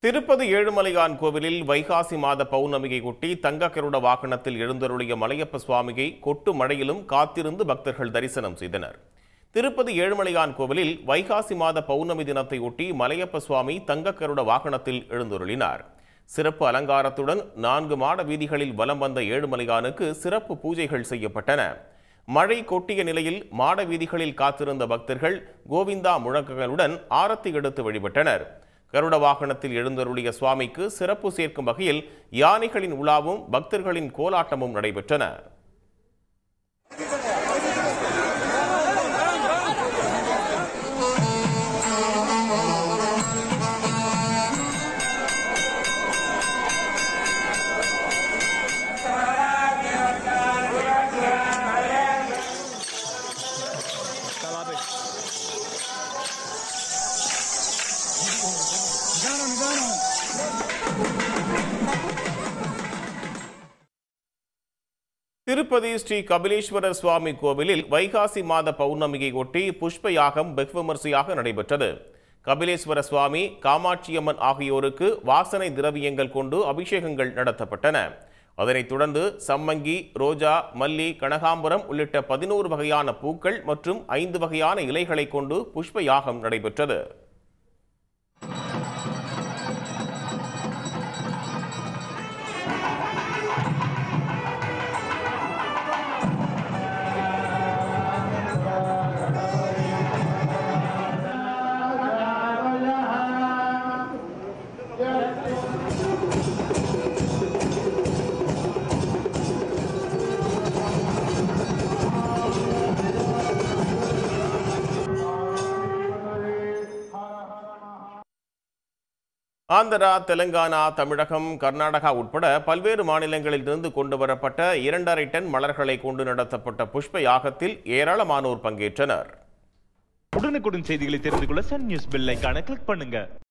திருப்பதி ஏழுமலையான் கோவிலில் வைகாசி மாத பௌர்ணமியை ஒட்டி தங்க கருட வாகனத்தில் எழுந்தருளிய மலையப்ப சுவாமியை கொட்டு மழையிலும் காத்திருந்து பக்தர்கள் தரிசனம் செய்தனர் திருப்பதி ஏழுமலையான் கோவிலில் வைகாசி மாத பௌர்ணமி தினத்தை ஒட்டி மலையப்ப சுவாமி தங்க கருட வாகனத்தில் எழுந்தருளினார் சிறப்பு அலங்காரத்துடன் நான்கு மாட வீதிகளில் வலம் வந்த ஏழுமலையானுக்கு சிறப்பு பூஜைகள் செய்யப்பட்டன மழை கொட்டிய நிலையில் மாட வீதிகளில் காத்திருந்த பக்தர்கள் கோவிந்தா முழக்கங்களுடன் ஆரத்தி எடுத்து வழிபட்டனர் கருட வாகனத்தில் எழுந்தருளிய சுவாமிக்கு சிறப்பு சேர்க்கும் வகையில் யானைகளின் உலாவும் பக்தர்களின் கோலாட்டமும் நடைபெற்றன திருப்பதி ஸ்ரீ கபிலேஸ்வரர் சுவாமி கோவிலில் வைகாசி மாத பௌர்ணமியை ஒட்டி புஷ்ப யாகம் வெகு விமரிசையாக நடைபெற்றது கபிலேஸ்வர சுவாமி காமாட்சியம்மன் ஆகியோருக்கு வாசனை திரவியங்கள் கொண்டு அபிஷேகங்கள் நடத்தப்பட்டன அதனைத் தொடர்ந்து சம்மங்கி ரோஜா மல்லி கனகாம்பரம் உள்ளிட்ட பதினோரு வகையான பூக்கள் மற்றும் ஐந்து வகையான இலைகளை கொண்டு புஷ்ப யாகம் நடைபெற்றது ஆந்திரா தெலுங்கானா தமிழகம் கர்நாடகா உட்பட பல்வேறு மாநிலங்களிலிருந்து கொண்டு வரப்பட்ட இரண்டரை டன் மலர்களை கொண்டு நடத்தப்பட்ட புஷ்ப யாகத்தில் ஏராளமானோர் பங்கேற்றனர் உடனுக்குடன் செய்திகளை தெரிந்து கொள்ள சன் நியூஸ் பெல் ஐகானை கிளிக் பண்ணுங்க